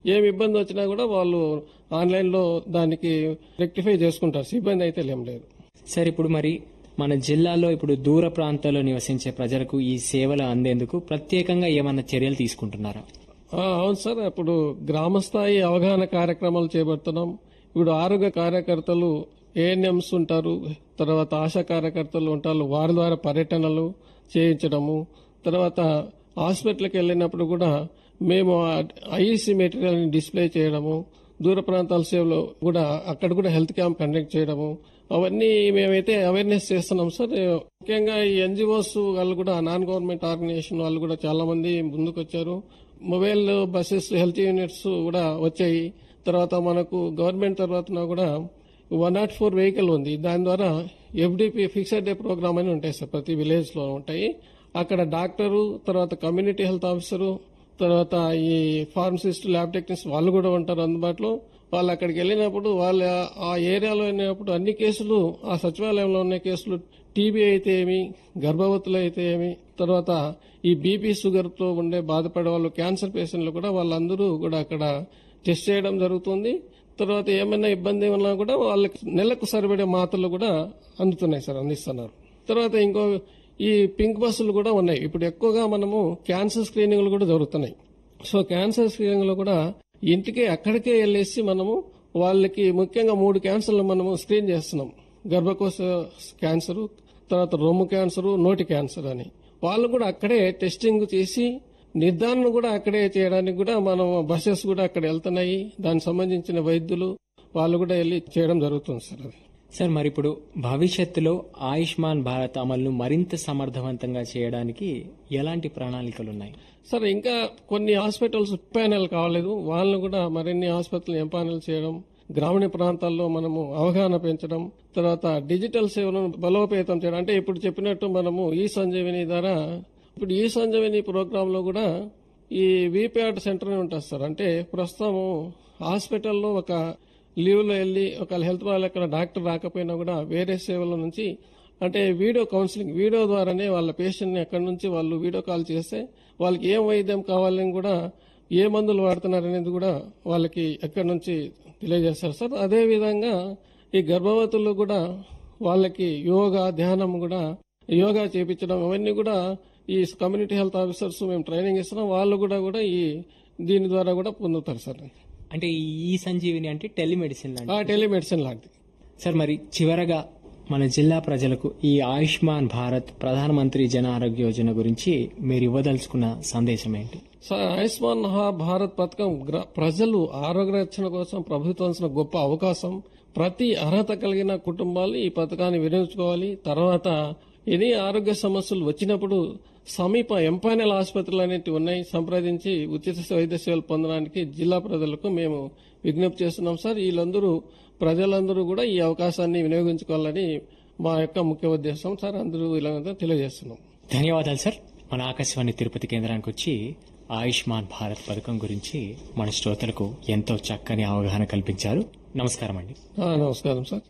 ఏమి ఇబ్బంది వచ్చినా కూడా వాళ్ళు ఆన్లైన్లో దానికి రెక్టిఫై చేసుకుంటారు ఇబ్బంది అయితే ఏం లేదు సార్ ఇప్పుడు మరి మన జిల్లాలో ఇప్పుడు దూర ప్రాంతాల్లో నివసించే ప్రజలకు ఈ సేవలు అందేందుకు ప్రత్యేకంగా ఏమైనా చర్యలు తీసుకుంటున్నారా ఆ, అవును సార్ ఇప్పుడు గ్రామ స్థాయి అవగాహన కార్యక్రమాలు చేపడుతున్నాం ఇప్పుడు ఆరోగ్య కార్యకర్తలు ఏఎన్ఎంస్ ఉంటారు తర్వాత ఆశా కార్యకర్తలు ఉంటారు వారి ద్వారా పర్యటనలు చేయించడము తర్వాత హాస్పిటల్కి వెళ్ళినప్పుడు కూడా మేము ఐఈసీ మెటీరియల్ని డిస్ప్లే చేయడము దూర ప్రాంతాల సేవలో కూడా అక్కడ కూడా హెల్త్ క్యాంప్ కండక్ట్ చేయడము అవన్నీ మేమైతే అవేర్నెస్ చేస్తున్నాం సార్ ముఖ్యంగా ఈ ఎన్జిఓస్ వాళ్ళు కూడా నాన్ గవర్నమెంట్ ఆర్గనైజేషన్ వాళ్ళు కూడా చాలా మంది ముందుకు వచ్చారు మొబైల్ బస్సెస్ హెల్త్ యూనిట్స్ కూడా వచ్చాయి తర్వాత మనకు గవర్నమెంట్ తర్వాత కూడా వన్ నాట్ ఫోర్ వెహికల్ ఉంది దాని ద్వారా ఎఫ్డిపి ఫిక్స్డ్ డే ప్రోగ్రామ్ అని ఉంటాయి సార్ ప్రతి విలేజ్ లో ఉంటాయి అక్కడ డాక్టరు తర్వాత కమ్యూనిటీ హెల్త్ ఆఫీసరు తర్వాత ఈ ఫార్మసిస్ట్ ల్యాబ్ టెక్నీషియన్స్ వాళ్ళు కూడా ఉంటారు అందుబాటులో వాళ్ళు అక్కడికి వెళ్ళినప్పుడు వాళ్ళ ఆ ఏరియాలో వెళ్ళినప్పుడు అన్ని కేసులు ఆ సచివాలయంలో ఉన్న కేసులు టీబీ అయితే ఏమి గర్భవతులు అయితే ఏమి తర్వాత ఈ బీపీ షుగర్ తో ఉండే బాధపడే వాళ్ళు క్యాన్సర్ పేషెంట్లు కూడా వాళ్ళందరూ కూడా అక్కడ టెస్ట్ చేయడం జరుగుతుంది తర్వాత ఏమైనా ఇబ్బంది ఉన్నా కూడా వాళ్ళకి నెలకు సరిపడే మాత్రలు కూడా అందుతున్నాయి సార్ అందిస్తున్నారు తర్వాత ఇంకో ఈ పింక్ బస్సులు కూడా ఉన్నాయి ఇప్పుడు ఎక్కువగా మనము క్యాన్సర్ స్క్రీనింగ్లు కూడా జరుగుతున్నాయి సో క్యాన్సర్ స్క్రీనింగ్ లో కూడా ఇంటికే అక్కడికే వెళ్ళేసి మనము వాళ్ళకి ముఖ్యంగా మూడు క్యాన్సర్లు మనము స్క్రీన్ చేస్తున్నాం గర్భకోశ క్యాన్సర్ తర్వాత రొమ్ము క్యాన్సర్ నోటి క్యాన్సర్ అని వాళ్ళు కూడా అక్కడే టెస్టింగ్ చేసి నిర్ధారణ కూడా అక్కడే చేయడానికి కూడా మనం బస్సెస్ కూడా అక్కడ వెళ్తున్నాయి దానికి సంబంధించిన వైద్యులు వాళ్ళు కూడా వెళ్ళి చేయడం జరుగుతుంది సార్ అది సార్ మరి ఇప్పుడు భవిష్యత్తులో ఆయుష్మాన్ భారత్ అమలును మరింత సమర్థవంతంగా చేయడానికి ఎలాంటి ప్రణాళికలు ఉన్నాయి సార్ ఇంకా కొన్ని హాస్పిటల్స్ ప్యానెల్ కావలేదు వాళ్ళని కూడా మరిన్ని హాస్పిటల్ ఎంపానల్ చేయడం గ్రామీణ ప్రాంతాల్లో మనము అవగాహన పెంచడం తర్వాత డిజిటల్ సేవలను బలోపేతం చేయడం అంటే ఇప్పుడు చెప్పినట్టు మనము ఈ సంజీవిని ద్వారా ఇప్పుడు ఈ సంజీవిని ప్రోగ్రామ్ లో కూడా ఈ వీపీఆర్ సెంటర్ అని ఉంటుంది సార్ అంటే ప్రస్తుతం హాస్పిటల్లో ఒక లీవ్ లో వెళ్ళి ఒక హెల్త్ వాళ్ళ అక్కడ డాక్టర్ రాకపోయినా కూడా వేరే సేవల నుంచి అంటే వీడియో కౌన్సిలింగ్ వీడియో ద్వారానే వాళ్ళ పేషెంట్ని ఎక్కడి నుంచి వాళ్ళు వీడియో కాల్ చేస్తే వాళ్ళకి ఏం వైద్యం కావాలని కూడా ఏ మందులు వాడుతున్నారు అనేది కూడా వాళ్ళకి ఎక్కడి నుంచి తెలియజేస్తారు సార్ అదే విధంగా ఈ గర్భవతులు కూడా వాళ్ళకి యోగా ధ్యానం కూడా యోగా చేపించడం అవన్నీ కూడా ఈ కమ్యూనిటీ హెల్త్ ఆఫీసర్స్ మేము ట్రైనింగ్ ఇస్తున్నాం వాళ్ళు కూడా కూడా ఈ దీని ద్వారా కూడా పొందుతారు సార్ అంటే ఈ సంజీవిని అంటే టెలిమెడిసిన్ లాంటి ఆ టెలిమెడిసిన్ లాంటిది సార్ మరి చివరగా మన జిల్లా ప్రజలకు ఈ ఆయుష్మాన్ భారత్ ప్రధానమంత్రి జన ఆరోగ్య యోజన గురించి మీరు ఇవ్వదలుచుకున్న సందేశం ఏంటి సార్ ఆయుష్మాన్ మహా భారత్ పథకం గ్ర- ప్రజలు ఆరోగ్య రక్షణ కోసం ప్రభుత్వం ఇచ్చిన గొప్ప అవకాశం ప్రతి అర్హత కలిగిన కుటుంబాలు ఈ పథకాన్ని వినియోగించుకోవాలి తర్వాత ఎన్ని ఆరోగ్య సమస్యలు వచ్చినప్పుడు సమీప ఎంపానల్ ఆసుపత్రులు అనేవి ఉన్నాయి సంప్రదించి ఉచిత వైద్య సేవలు పొందడానికి జిల్లా ప్రజలకు మేము విజ్ఞప్తి చేస్తున్నాం సార్ వీళ్ళందరూ ప్రజలందరూ కూడా ఈ అవకాశాన్ని వినియోగించుకోవాలని మా యొక్క ముఖ్య ఉద్దేశం సార్ అందరూ ఇలా తెలియజేస్తున్నాం ధన్యవాదాలు సార్ మన ఆకాశవాణి తిరుపతి కేంద్రానికి వచ్చి ఆయుష్మాన్ భారత్ పథకం గురించి మన శ్రోతలకు ఎంతో చక్కని అవగాహన కల్పించారు నమస్కారం అండి ఆ, నమస్కారం సార్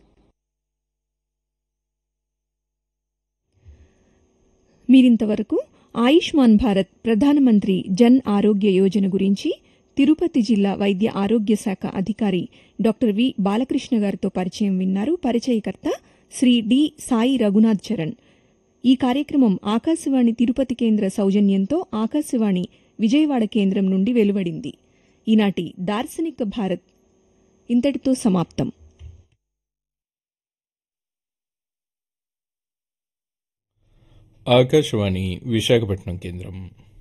మీరింతవరకు ఆయుష్మాన్ భారత్ ప్రధానమంత్రి జన్ ఆరోగ్య యోజన గురించి తిరుపతి జిల్లా వైద్య ఆరోగ్య శాఖ అధికారి డాక్టర్ వి బాలకృష్ణ గారితో పరిచయం విన్నారు పరిచయకర్త శ్రీ డి సాయి రఘునాథ్ చరణ్ ఈ కార్యక్రమం ఆకాశవాణి తిరుపతి కేంద్ర సౌజన్యంతో ఆకాశవాణి విజయవాడ కేంద్రం నుండి వెలువడింది ఈనాటి దార్శనిక భారత్ ఇంతటితో సమాప్తం ఆకాశవాణి విశాఖపట్నం కేంద్రం